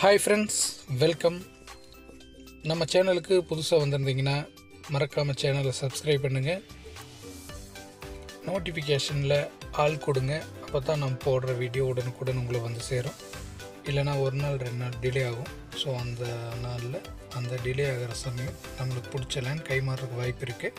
hi friends welcome நம்ம சேனலுக்கு புதுசாக வந்திருந்தீங்கன்னா மறக்காமல் சேனலை சப்ஸ்கிரைப் பண்ணுங்கள் நோட்டிஃபிகேஷனில் ஆள் கொடுங்க அப்போ தான் நம்ம போடுற வீடியோ உடனுக்குடன் உங்களுக்கு வந்து சேரும் இல்லைனா ஒரு நாள் ரெண்டு நாள் டிலே ஆகும் ஸோ அந்த நாளில் அந்த டிலே ஆகிற சமயம் நம்மளுக்கு பிடிச்ச லேண்ட் கை மாறுறதுக்கு வாய்ப்பு இருக்குது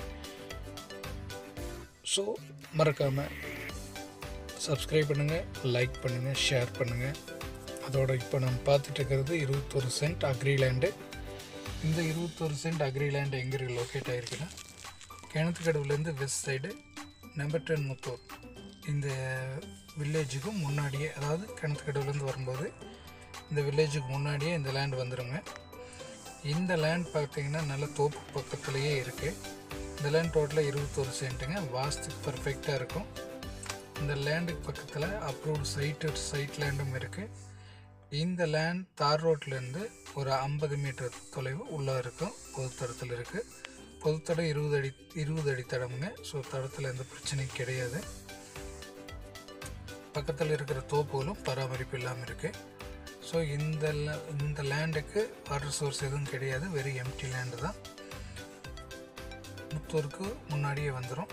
ஸோ மறக்காமல் சப்ஸ்கிரைப் பண்ணுங்கள் லைக் பண்ணுங்கள் ஷேர் பண்ணுங்கள் அதோட இப்போ நம்ம பார்த்துட்டு இருக்கிறது இருபத்தொரு சென்ட் அக்ரிலேண்டு இந்த இருபத்தொரு சென்ட் அக்ரிலேண்ட் எங்கே இருக்கு லொக்கேட் ஆகிருக்குன்னா கிணத்துக்கடவுலேருந்து west side number ten Muthur இந்த வில்லேஜுக்கும் முன்னாடியே அதாவது கிணத்துக்கடவுலேருந்து வரும்போது இந்த வில்லேஜுக்கு முன்னாடியே இந்த லேண்ட் வந்துடுங்க இந்த லேண்ட் பார்த்தீங்கன்னா நல்ல தோப்பு பக்கத்துலேயே இருக்குது இந்த லேண்ட் டோட்டலாக இருபத்தொரு சென்ட்டுங்க வாஸ்துக்கு பர்ஃபெக்டாக இருக்கும் இந்த லேண்டுக்கு பக்கத்தில் அப்ரூவ்டு சைட்டு சைட் லேண்டும் இருக்குது இந்த லேண்ட் தார் ரோட்லேருந்து ஒரு ஐம்பது மீட்டர் தொலைவு உள்ளே இருக்கும் பொதுத்தடத்தில் இருக்குது பொதுத்தடம் இருபது அடி இருபது அடி தடமுங்க ஸோ தடத்தில் எந்த பிரச்சனையும் கிடையாது பக்கத்தில் இருக்கிற தோப்புகளும் பராமரிப்பு இல்லாமல் இருக்குது ஸோ இந்த ல- இந்த லேண்டுக்கு வாட்டர் சோர்ஸ் எதுவும் கிடையாது வெறும் எம்டி லேண்டு தான் முத்தூருக்கு முன்னாடியே வந்துடும்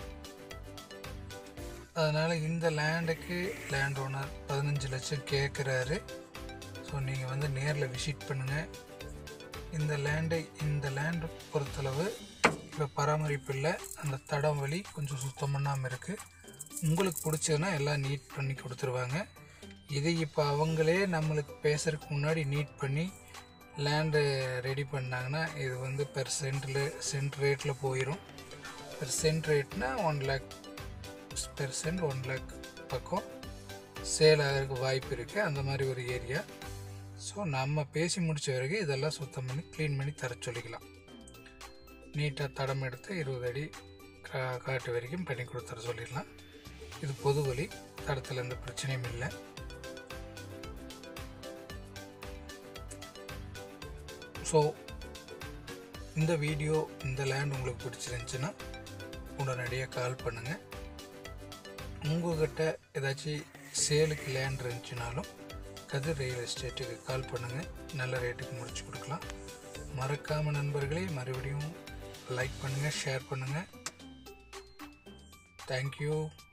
அதனால் இந்த லேண்டுக்கு லேண்ட் ஓனர் பதினஞ்சு லட்சம் கேட்குறாரு ஸோ நீங்கள் வந்து நேரில் விசிட் பண்ணுங்கள் இந்த லேண்டை இந்த லேண்டை பொறுத்தளவு இப்போ பராமரிப்பு இல்லை அந்த தடம் வழி கொஞ்சம் சுத்தம் பண்ணாமல் இருக்குது உங்களுக்கு பிடிச்சதுன்னா எல்லாம் நீட் பண்ணி கொடுத்துருவாங்க இது இப்போ அவங்களே நம்மளுக்கு பேசுறதுக்கு முன்னாடி நீட் பண்ணி லேண்டு ரெடி பண்ணாங்கன்னா இது வந்து பெர் சென்ட்டில் சென்ட் ரேட்டில் போயிடும் பெர் சென்ட் ரேட்னா one lakh per cent one lakh பக்கம் சேல் ஆகிறதுக்கு வாய்ப்பு இருக்குது அந்த மாதிரி ஒரு ஏரியா ஸோ நம்ம பேசி முடிச்ச வரைக்கும் இதெல்லாம் சுத்தம் பண்ணி க்ளீன் பண்ணி தர சொல்லிக்கலாம் நீட்டாக தடம் எடுத்து இருபது அடி கா காட்டு வரைக்கும் பண்ணி கொடுத்துற சொல்லிடலாம் இது பொது வழி தடத்தில் எந்த பிரச்சனையும் இல்லை ஸோ இந்த வீடியோ இந்த லேண்ட் உங்களுக்கு பிடிச்சிருந்துச்சுன்னா உடனடியாக கால் பண்ணுங்கள் உங்கள்கிட்ட ஏதாச்சும் சேலுக்கு லேண்ட் இருந்துச்சுனாலும் கதிர் ரியல் எஸ்டேட்டுக்கு கால் பண்ணுங்கள் நல்ல ரேட்டுக்கு முடிச்சு கொடுக்கலாம் மறக்காம நண்பர்களே மறுபடியும் லைக் பண்ணுங்கள் ஷேர் பண்ணுங்கள் தேங்க்யூ